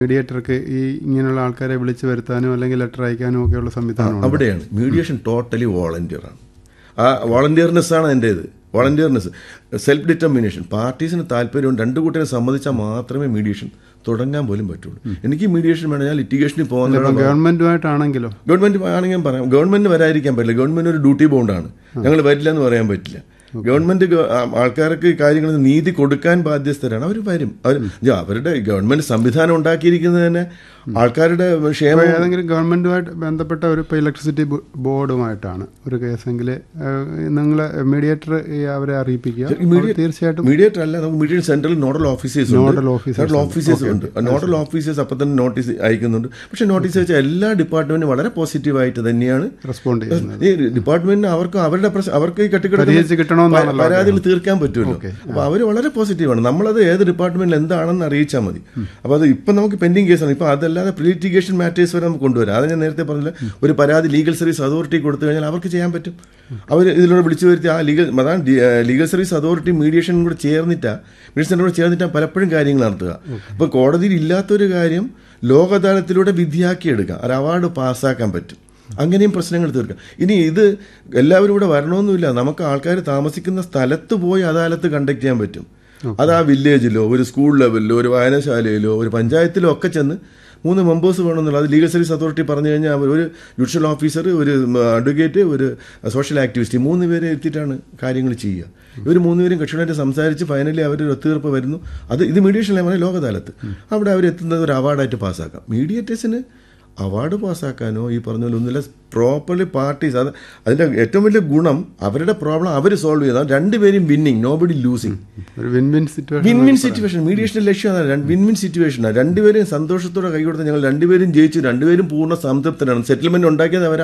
മീഡിയേറ്റർക്ക് ഈ ഇങ്ങനെയുള്ള ആൾക്കാരെ വിളിച്ചു വരുത്താനോ അല്ലെങ്കിൽ ലെറ്റർ അയക്കാനോ ഒക്കെയുള്ള സംവിധാനം അവിടെയാണ് മീഡിയേഷൻ ടോട്ടലി വോളണ്ടിയർ ആണ് ആ വോളണ്ടിയർനെസ് ആണ് എൻ്റേത് വോളണ്ടിയർനെസ് സെൽഫ് ഡിറ്റർമിനേഷൻ പാർട്ടീസിന് താല്പര്യവും രണ്ടു കൂട്ടിനെ സമ്മതിച്ചാൽ മാത്രമേ മീഡിയേഷൻ തുടങ്ങാൻ പോലും പറ്റുള്ളൂ എനിക്ക് മീഡിയേഷൻ വേണം ഞാൻ ലിറ്റിഗേഷനിൽ ഇപ്പം പോകുന്ന ഗവൺമെന്റുമായിട്ടാണെങ്കിലോ ഗവൺമെന്റ് ആണെങ്കിൽ പറയാം ഗവൺമെന്റിന് വരാതിരിക്കാൻ പറ്റില്ല ഗവൺമെന്റ് ഒരു ഡ്യൂട്ടി ബോണ്ടാണ് ഞങ്ങൾ വരില്ല എന്ന് പറയാൻ പറ്റില്ല ഗവൺമെന്റ് ഗ- ആ, ആൾക്കാർക്ക് കാര്യങ്ങൾ നീതി കൊടുക്കാൻ ബാധ്യസ്ഥരാണ് അവർ വരും അവർ അവരുടെ ഗവൺമെന്റ് സംവിധാനം ഉണ്ടാക്കിയിരിക്കുന്നത് തന്നെ ആൾക്കാരുടെ ക്ഷേമം ഇപ്പോൾ ഏതെങ്കിലും ഗവൺമെന്റുമായിട്ട് ബന്ധപ്പെട്ട ഒരു ഇപ്പോൾ ഇലക്ട്രിസിറ്റി ബോ- ബോർഡുമായിട്ടാണ് ഒരു കേസെങ്കിൽ നിങ്ങൾ മീഡിയേറ്റർ അവരെ അറിയിപ്പിക്കുക അവർ തീർച്ചയായിട്ടും മീഡിയേറ്റർ അല്ല നമുക്ക് mediate central nodal officers Nodal officers nodal officers ഉണ്ട് നോഡൽ ഓഫീസേഴ്സ് അപ്പം തന്നെ നോട്ടീസ് അയക്കുന്നുണ്ട് പക്ഷേ നോട്ടീസ് അയച്ച എല്ലാ ഡിപ്പാർട്ട്മെന്റും വളരെ പോസിറ്റീവായിട്ട് തന്നെയാണ് റെസ്പോണ്ട് ചെയ്യുന്നത് ഈ ഡിപ്പാർട്ട്മെന്റിന് അവർക്ക് അവരുടെ പ്രശ്നം അവർക്ക് ഈ പരിഹരിച്ച് കെട്ടിക്കിടക്കുന്ന കിട്ടണമെന്നാണല്ലോ പരാതികൾ തീർക്കാൻ പറ്റുമല്ലോ അപ്പൊ അവർ വളരെ പോസിറ്റീവാണ് നമ്മളത് ഏത് ഡിപ്പാർട്ട്മെന്റിൽ എന്താണെന്ന് അറിയിച്ചാൽ മതി അപ്പൊ അത് ഇപ്പൊ നമുക്ക് പെൻഡിങ് കേസാണ് ഇപ്പൊ അതല്ലാതെ പ്രീലിറ്റിഗേഷൻ മാറ്റേഴ്സ് വരെ നമുക്ക് കൊണ്ടുവരാം അത് ഞാൻ നേരത്തെ പറഞ്ഞില്ല ഒരു പരാതി ലീഗൽ സർവീസ് അതോറിറ്റി കൊടുത്തു കഴിഞ്ഞാൽ അവർക്ക് ചെയ്യാൻ പറ്റും അവർ ഇതിലൂടെ വിളിച്ചു വരുത്തി ആ ലീഗൽ അതാണ് ലീഗൽ സർവീസ് അതോറിറ്റി മീഡിയേഷനും കൂടെ ചേർന്നിട്ടാ മീഡിയേഷനും കൂടെ ചേർന്നിട്ടാ പലപ്പോഴും കാര്യങ്ങൾ നടത്തുക അപ്പൊ കോടതിയിൽ ഇല്ലാത്തൊരു കാര്യം ലോക അദാലത്തിലൂടെ വിധിയാക്കിയെടുക്കാം ഒരു അവാർഡ് പാസ്സാക്കാൻ പറ്റും അങ്ങനെയും പ്രശ്നങ്ങൾ തീർക്കാം ഇനി ഇത് എല്ലാവരും ഇവിടെ വരണമെന്നില്ല നമുക്ക് ആൾക്കാർ താമസിക്കുന്ന സ്ഥലത്ത് പോയി അദാലത്ത് കണ്ടക്ട് ചെയ്യാൻ പറ്റും അത് ആ വില്ലേജിലോ ഒരു സ്കൂൾ ലെവലിലോ ഒരു വായനശാലയിലോ ഒരു പഞ്ചായത്തിലോ ഒക്കെ ചെന്ന് മൂന്ന് മെമ്പേഴ്സ് വേണമെന്നുള്ള അത് ലീഗൽ സർവീസ് അതോറിറ്റി പറഞ്ഞു കഴിഞ്ഞാൽ അവർ ഒരു ജുഡീഷ്യൽ ഓഫീസർ ഒരു അഡ്വക്കേറ്റ് ഒരു സോഷ്യൽ ആക്ടിവിസ്റ്റ് ഈ മൂന്ന് പേരെ എത്തിയിട്ടാണ് കാര്യങ്ങൾ ചെയ്യുക ഇവർ മൂന്നുപേരും കക്ഷികളായിട്ട് സംസാരിച്ച് ഫൈനലി അവർ ഒരു ഒത്തുതീർപ്പ് വരുന്നു അത് ഇത് മീഡിയേഷൻ ലെവലിൽ ലോക അദാലത്ത് അവിടെ അവർ എത്തുന്നത് ഒരു അവാർഡായിട്ട് പാസ്സാക്കാം മീഡിയേറ്റേഴ്സിന് അവാർഡ് പാസ്സാക്കാനോ ഈ പറഞ്ഞ പോലെ ഒന്നുമില്ല പ്രോപ്പർലി പാർട്ടീസ് അത് അതിന്റെ ഏറ്റവും വലിയ ഗുണം അവരുടെ പ്രോബ്ലം അവർ സോൾവ് ചെയ്താൽ രണ്ടുപേരും വിന്നിങ് നോ ബഡി ലൂസിങ് ഒരു win win situation win win situation മീഡിയേഷന്റെ ലക്ഷ്യം അതാണ് വിൻ വിൻ സിറ്റുവേഷനാണ് രണ്ടുപേരും സന്തോഷത്തോടെ കൈ കൊടുത്ത് ഞങ്ങൾ രണ്ടുപേരും ജയിച്ചു രണ്ടുപേരും പൂർണ്ണ സംതൃപ്തരാണ് സെറ്റിൽമെന്റ് ഉണ്ടാക്കിയത് അവരാ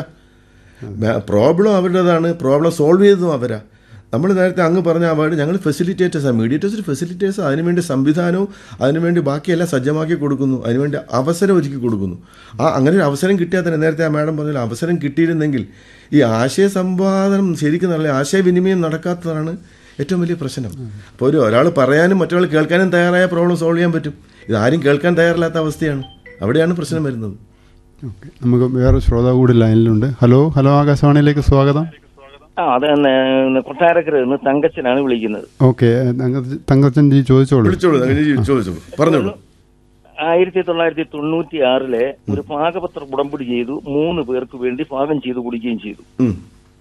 പ്രോബ്ലം അവരുടേതാണ് പ്രോബ്ലം സോൾവ് ചെയ്തതും അവരാ നമ്മൾ നേരത്തെ അങ്ങ് പറഞ്ഞ അവാർഡ് ഞങ്ങൾ ഫെസിലിറ്റേറ്റേഴ്സാണ് മീഡിയേറ്റേഴ്സ് ഫെസിലിറ്റേഴ്സ് അതിനുവേണ്ടി സംവിധാനവും അതിനുവേണ്ടി ബാക്കിയെല്ലാം സജ്ജമാക്കി കൊടുക്കുന്നു അതിനുവേണ്ടി അവസരം ഒരുക്കി കൊടുക്കുന്നു ആ അങ്ങനെ ഒരു അവസരം കിട്ടിയാൽ തന്നെ നേരത്തെ ആ മാഡം പറഞ്ഞ അവസരം കിട്ടിയിരുന്നെങ്കിൽ ഈ ആശയ സംവാദനം ശരിക്കും നല്ല ആശയവിനിമയം നടക്കാത്തതാണ് ഏറ്റവും വലിയ പ്രശ്നം അപ്പോൾ ഒരു ഒരാൾ പറയാനും മറ്റൊരാൾ കേൾക്കാനും തയ്യാറായ പ്രോബ്ലം സോൾവ് ചെയ്യാൻ പറ്റും ഇത് ആരും കേൾക്കാൻ തയ്യാറില്ലാത്ത അവസ്ഥയാണ് അവിടെയാണ് പ്രശ്നം വരുന്നത് ഓക്കെ നമുക്ക് വേറെ ശ്രോതാവ് കൂടി ലൈനിലുണ്ട് ഹലോ ഹലോ ആകാശവാണിയിലേക്ക് സ്വാഗതം ആ അത് തന്നെ കൊട്ടാരക്കര നിന്ന് തങ്കച്ചനാണ് വിളിക്കുന്നത് ഓക്കെ തങ്കച്ചൻ ജി ചോദിച്ചോളൂ വിളിച്ചോളൂ അങ്ങനെ ചോദിച്ചോളൂ പറഞ്ഞോളൂ ആയിരത്തി തൊള്ളായിരത്തി തൊണ്ണൂറ്റി ആറിലെ ഒരു പാകപത്ര ഉടമ്പടി ചെയ്തു മൂന്ന് പേർക്ക് വേണ്ടി പാകം ചെയ്തു കുടിക്കുകയും ചെയ്തു ഉം.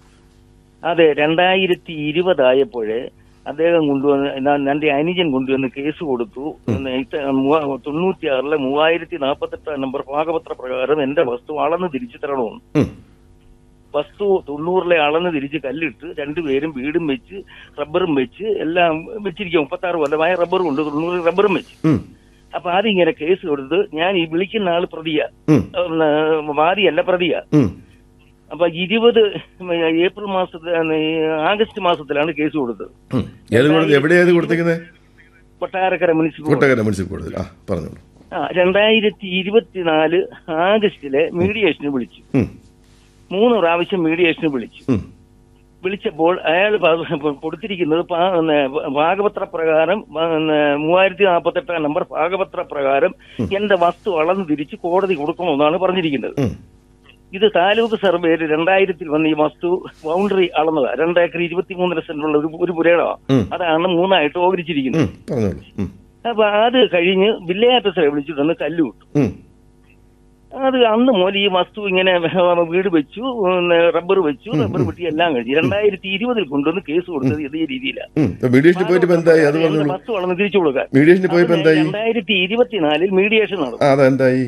അതെ രണ്ടായിരത്തി ഇരുപതായപ്പോഴേ അദ്ദേഹം കൊണ്ടുവന്ന് ഞാൻ- എന്റെ അനുജൻ കൊണ്ടുവന്ന് കേസ് കൊടുത്തു തൊണ്ണൂറ്റി ആറിലെ മൂവായിരത്തി നാൽപ്പത്തെട്ട് നമ്പർ പാകപത്ര പ്രകാരം എന്റെ വസ്തു അളന്ന് തിരിച്ചു തരണമെന്ന് ഉം. വസ്തു തൊണ്ണൂറിലെ അളന്ന് തിരിച്ച് കല്ലിട്ട് രണ്ടുപേരും വീടും വെച്ച് റബ്ബറും വെച്ച് എല്ലാം വെച്ചിരിക്കും മുപ്പത്താറ് കൊല്ലമായ റബ്ബറും ഉണ്ട് തൊണ്ണൂറ് റബ്ബറും വെച്ച് ഉം. അപ്പൊ അതിങ്ങനെ കേസ് കൊടുത്ത് ഞാൻ ഈ വിളിക്കുന്ന ആള് പ്രതിയ ഉം. വാദിയല്ല പ്രതിയ ഉം. അപ്പൊ ഇരുപത് ഏപ്രിൽ മാസത്തിൽ ആഗസ്റ്റ് മാസത്തിലാണ് കേസ് കൊടുത്തത് ഉം. ഏത് കൊടുത്ത് എവിടെയായത് കൊടുത്തേക്കുന്നത് കൊട്ടാരക്കര മുനിസിപ്പൽ കൊട്ടകര മുനിസിപ്പൽ കോടതിയിൽ ആ പറഞ്ഞോളൂ ആ രണ്ടായിരത്തി ഇരുപത്തിനാല് ആഗസ്റ്റിലെ മീഡിയേഷന് വിളിച്ചു ഉം. മൂന്ന് പ്രാവശ്യം മീഡിയേഷന് വിളിച്ചു ഉം. വിളിച്ചപ്പോൾ അയാൾ കൊടുത്തിരിക്കുന്നത് പാ- പിന്നെ ഭാഗപത്ര പ്രകാരം പിന്നെ മൂവായിരത്തി നാൽപ്പത്തെട്ടാം നമ്പർ ഭാഗപത്ര പ്രകാരം എന്റെ വസ്തു അളന്ന് തിരിച്ച് കോടതി കൊടുക്കണമെന്നാണ് പറഞ്ഞിരിക്കുന്നത് ഉം. ഇത് താലൂക്ക് സർവേയിൽ രണ്ടായിരത്തിൽ വന്ന ഈ വസ്തു ബൗണ്ടറി അളന്നതാ രണ്ടേക്കർ ഇരുപത്തിമൂന്നര സെന്റുള്ള ഒരു ഒരു പുരയിടമാണ് ഉം. അതാണ് മൂന്നായിട്ട് ഓഹരിച്ചിരിക്കുന്നത് ഉം. പറഞ്ഞോളൂ ഉം. അപ്പൊ അത് കഴിഞ്ഞ് വില്ലേജ് ഓഫീസറെ വിളിച്ചിട്ട് വന്ന് കല്ല് വിട്ടു ഉം. അത് അന്ന് മുതൽ ഈ വസ്തു ഇങ്ങനെ വീട് വെച്ചു പിന്നെ റബ്ബർ വെച്ചു റബ്ബർ വെട്ടി എല്ലാം കഴിഞ്ഞു രണ്ടായിരത്തി ഇരുപതിൽ കൊണ്ടുവന്ന് കേസ് കൊടുത്തത് ഇതേ രീതിയിലാണ് ഉം. ഇപ്പൊ മീഡിയേഷനിൽ പോയിട്ട് ഇപ്പൊ എന്തായി അത് എന്റെ പറഞ്ഞോളൂ വസ്തു വളർന്ന് തിരിച്ചു കൊടുക്കാൻ മീഡിയേഷനിൽ പോയപ്പോ എന്തായി രണ്ടായിരത്തി ഇരുപത്തിനാലിൽ മീഡിയേഷൻ നടന്നു ആ അതെന്തായി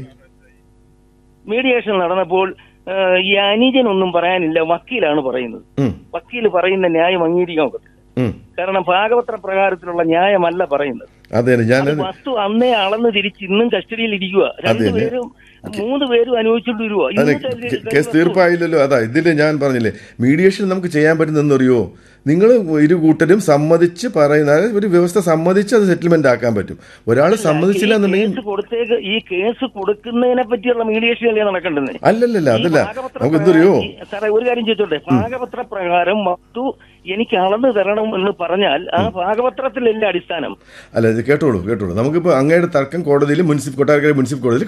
മീഡിയേഷൻ നടന്നപ്പോൾ ആ, ഈ അനുജൻ ഒന്നും പറയാനില്ല വക്കീലാണ് പറയുന്നത് ഉം. വക്കീൽ പറയുന്ന ന്യായം അംഗീകരിക്കാൻ ഒക്കത്തില്ല ഉം. കാരണം ഭാഗപത്ര പ്രകാരത്തിലുള്ള ന്യായമല്ല പറയുന്നത് അതെ ഞാൻ അത് വസ്തു അന്നേ അളന്ന് തിരിച്ച് ഇന്നും കസ്റ്റഡിയിൽ ഇരിക്കുക രണ്ടുപേരും മൂന്ന് പേരും അനുഭവിച്ചിട്ട് വരുവോ അതെ കേ- കേസ് തീർപ്പായില്ലല്ലോ അതാ ഇതില് ഞാൻ പറഞ്ഞില്ലേ മീഡിയേഷൻ നമുക്ക് ചെയ്യാൻ പറ്റുന്നറിയോ നിങ്ങൾ ഇരു കൂട്ടരും സമ്മതിച്ച് പറയുന്ന അതായത് ഒരു വ്യവസ്ഥ സമ്മതിച്ച് അത് സെറ്റിൽമെന്റ് ആക്കാൻ പറ്റും ഒരാൾ സമ്മതിച്ചില്ല ഈ എന്നുണ്ടെങ്കിൽ കേസ് കൊടുത്തേക്ക് ഈ കേസ് കൊടുക്കുന്നതിനെ പറ്റിയുള്ള മീഡിയേഷൻ അല്ലേ നടക്കേണ്ടത് അല്ലല്ലല്ല ഈ അതല്ല പാകപത്ര നമുക്ക് എന്തറിയോ പ്രകാരം- ഈ- സാറേ ഒരു കാര്യം ചോദിച്ചോട്ടെ പാകപത്ര പ്രകാരം വസ്തു എനിക്ക് അളന്ന് തരണം എന്ന് പറഞ്ഞാൽ ആ പാകപത്രത്തിലല്ലേ അടിസ്ഥാനം അല്ല ഇത് കേട്ടോളൂ കേട്ടോളൂ നമുക്കിപ്പോൾ അങ്ങയുടെ തർക്കം കോടതിയിൽ മുനിസിപ്പൽ കൊട്ടാരക്കര മുനിസിപ്പൽ കോടതിയിൽ